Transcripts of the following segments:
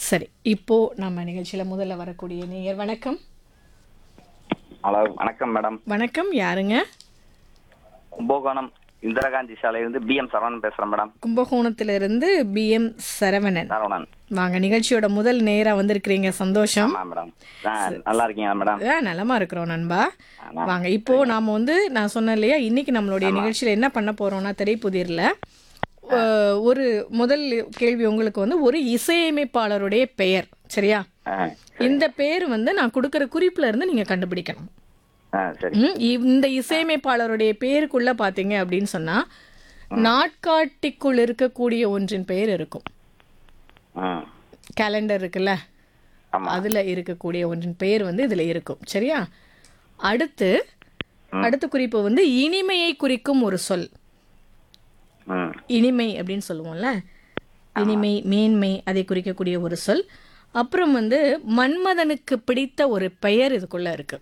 சரி இப்போ நம்ம நிகழ்ச்சியில முதல்ல வரக்கூடிய நேயர் வணக்கம் ஹலோ வணக்கம் மேடம் வணக்கம் யாருங்க கும்பகோணம் இந்திரா காந்தி சாலையிலிருந்து பிஎம் சரவணன் பேசுறேன் மேடம் கும்பகோணத்திலிருந்து பிஎம் சரவணன் சரவணன் வாங்க நிகழ்ச்சியோட முதல் நேரா வந்திருக்கிறீங்க சந்தோஷம் ஆமா மேடம் ஆ, நல்லா இருக்கீங்களா மேடம் ஆ, நலமா இருக்கிறோம் நண்பா வாங்க இப்போ நாம வந்து நான் சொன்னேன் இல்லையா இன்னைக்கு நம்மளுடைய நிகழ்ச்சியில என்ன பண்ண போறோம்னா திரைப்புதிர்ல அஹ், ஒரு முதல் கேள்வி உங்களுக்கு வந்து ஒரு இசையமைப்பாளருடைய பெயர் சரியா ஆ, இந்த பேர் வந்து நான் கொடுக்குற குறிப்புல இருந்து நீங்க கண்டுபிடிக்கணும் ஆ சரி ம், இந்த இசையமைப்பாளருடைய பேருக்குள்ள பாத்தீங்க அப்படின்னு சொன்னா நாட்காட்டிக்குள் இருக்கக்கூடிய ஒன்றின் பெயர் இருக்கும் ம் கேலண்டர் இருக்குல்ல ஆமா அதுல இருக்கக்கூடிய ஒன்றின் பெயர் வந்து இதுல இருக்கும் சரியா அடுத்து அடுத்த குறிப்பு வந்து இனிமையை குறிக்கும் ஒரு சொல் ம் இனிமை அப்படின்னு சொல்லுவோம்ல இனிமை மேன்மை அதை குறிக்கக்கூடிய ஒரு சொல் அப்புறம் வந்து மன்மதனுக்கு பிடித்த ஒரு பெயர் இதுக்குள்ள இருக்கு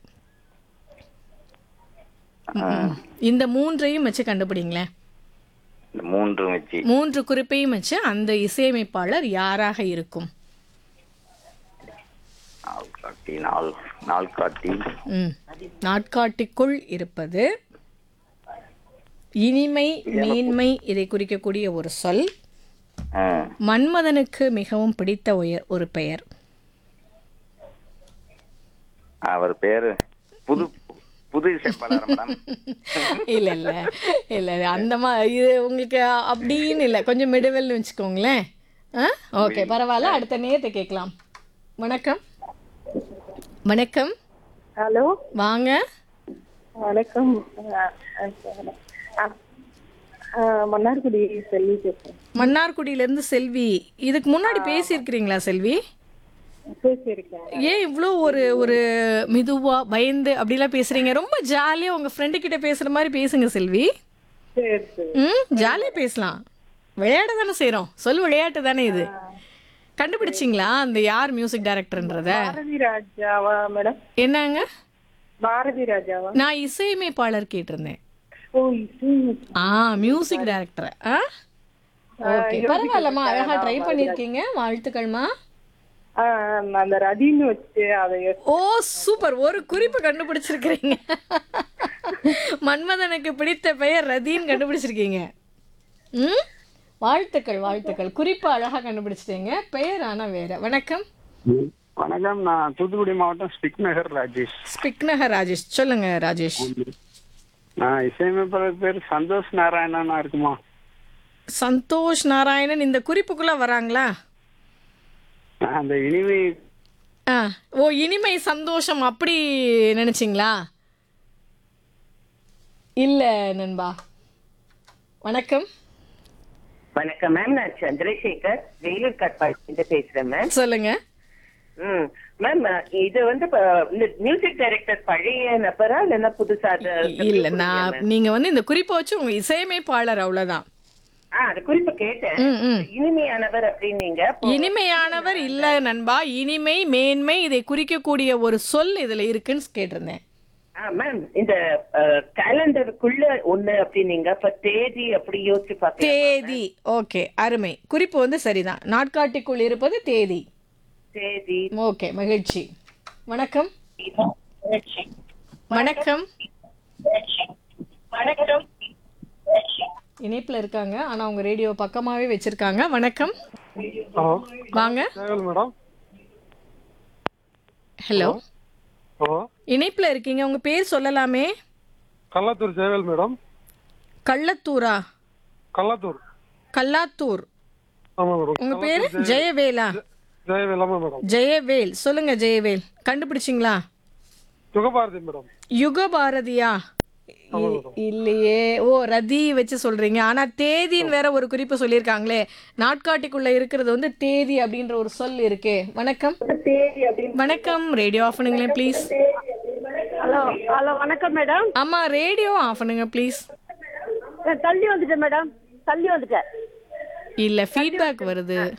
ம். இந்த மூன்றையும் வச்சு கண்டுபிடிங்களேன் இந்த மூன்று வச்சு மூன்று குறிப்பையும் வச்சு அந்த இசையமைப்பாளர் யாராக இருக்கும் நாள் காட்டி நாள் நாள் காட்டி ம். நாட்காட்டிக்குள் இருப்பது இனிமை மேன்மை இதை குறிக்கக்கூடிய ஒரு சொல் ஆ, மன்மதனுக்கு மிகவும் பிடித்த உயர் ஒரு பெயர் அவர் பேரு புது புது இசைப்பாளர் மேடம் இல்ல இல்ல இல்ல இல்ல. அந்த மாதிரி இது உங்களுக்கு அப்படின்னு இல்லை கொஞ்சம் மிடுவல்னு வச்சுக்கோங்களேன் ஆ ஓகே பரவாயில்ல அடுத்த நேரத்தை கேட்கலாம் வணக்கம் வணக்கம் ஹலோ வாங்க வணக்கம் அஹ், அஹ், அஹ், மன்னார்குடி செல்வி பேசுறேன் மன்னார்குடியிலேருந்து செல்வி இதுக்கு முன்னாடி பேசியிருக்கிறீங்களா செல்வி பேசியிருக்கேன் ஏன் இவ்வளோ ஒரு ஒரு மெதுவா பயந்து அப்படிலாம் பேசுறீங்க ரொம்ப ஜாலியா உங்க ஃப்ரெண்டு கிட்ட பேசுற மாதிரி பேசுங்க செல்வி சரி சரி ம் ஜாலியா பேசலாம் விளையாட தானே செய்றோம் சொல் விளையாட்டு தானே இது கண்டுபிடிச்சிங்களா அந்த யார் மியூசிக் டைரக்டர்ன்றத பாரதி ராஜாவா மேடம் என்னங்க பாரதி ராஜாவா நான் இசையமைப்பாளர் கேட்டிருந்தேன் ஓ இசை ஆ மியூசிக் டைரக்டர் ஆ ஓகே பரவாயில்லம்மா அழகா ட்ரை பண்ணிருக்கீங்க வாழ்த்துக்கள்மா ஆஹ், நான் அந்த ரதின்னு வச்சு அதை ஓ சூப்பர் ஒரு குறிப்பு கண்டுபிடிச்சிருக்கிறீங்க மன்மதனுக்கு பிடித்த பெயர் ரதின்னு கண்டுபிடிச்சிருக்கீங்க ம் வாழ்த்துக்கள் வாழ்த்துக்கள் குறிப்பு அழகா கண்டுபிடிச்சிட்டீங்க பெயர் ஆனா வேற வணக்கம் வணக்கம் நான் தூத்துக்குடி மாவட்டம் ஸ்டிக் நகர் ராஜேஷ் ஸ்பிக்னகர் ராஜேஷ் சொல்லுங்க ராஜேஷ் நான் இசையமைப்பாளர் பேர் சந்தோஷ் நாராயணனா இருக்குமா சந்தோஷ் நாராயணன் இந்த குறிப்புக்குள்ள வராங்களா நான் அந்த இனிமை ஆ ஓ இனிமை சந்தோஷம் அப்படி நினைச்சிங்களா இல்ல நண்பா வணக்கம் வணக்கம் மேம் நான் சந்திரசேகர் வேலூர் கட்பாடிலிருந்து பேசுறேன் மேம் சொல்லுங்க ம் மேம் இது வந்து ப- இந்த மியூசிக் டைரக்டர் பழைய நபரா இல்லைன்னா புதுசா அது இல்ல நான் நீங்க வந்து இந்த குறிப்பை வச்சு உங்க இசையமைப்பாளர் அவ்வளவுதான் ஆ அது குறிப்பு கேட்டேன் ம், ம். இனிமையானவர் அப்படின்னீங்க அப்போ- இனிமையானவர் இல்ல நண்பா இனிமை மேன்மை இதை குறிக்கக்கூடிய ஒரு சொல் இதுல இருக்குன்னு கேட்டிருந்தேன் ஆ மேம் இந்த கேலண்டருக்குள்ள ஒண்ணு அப்படின்னீங்க அப்ப தேதி அப்படி யோசிச்சு பார்த்தேன் தேதி ஓகே அருமை குறிப்பு வந்து சரிதான் நாட்காட்டிக்குள் இருப்பது தேதி தேதி ஓகே மகிழ்ச்சி வணக்கம் வணக்கம் வணக்கம் இணைப்புல இருக்காங்க ஆனா அவங்க ரேடியோ பக்கமாவே வச்சிருக்காங்க வணக்கம் ஹலோ வாங்க சேவல் மேடம் ஹலோ ஹலோ இணைப்புல இருக்கீங்க உங்க பேர் சொல்லலாமே கள்ளத்தூர் சேவல் மேடம் கள்ளத்தூரா கள்ளத்தூர் கல்லாத்தூர் ஆமா மேடம் உங்க பேரு ஜெயவேலா ஜெயவேல் ஆமா மேடம் ஜெயவேல் சொல்லுங்க ஜெயவேல் கண்டுபிடிச்சிங்களா சுகபாரதி மேடம் யுகபாரதியா இ- இல்லையே ஓ ரதி வச்சு சொல்றீங்க ஆனா தேதின்னு வேற ஒரு குறிப்பு சொல்லியிருக்காங்களே நாட்காட்டிக்குள்ள இருக்கிறது வந்து தேதி அப்படின்ற ஒரு சொல் இருக்கே வணக்கம் வணக்கம் ரேடியோ ஆஃப் பண்ணுங்களேன் ப்ளீஸ் ஹலோ ஹலோ வணக்கம் மேடம் ஆமா ரேடியோ ஆஃப் பண்ணுங்க ப்ளீஸ் தள்ளி வந்துட்டேன் மேடம் தள்ளி வந்துட்டேன் இல்ல ஃபீட்பேக் வருது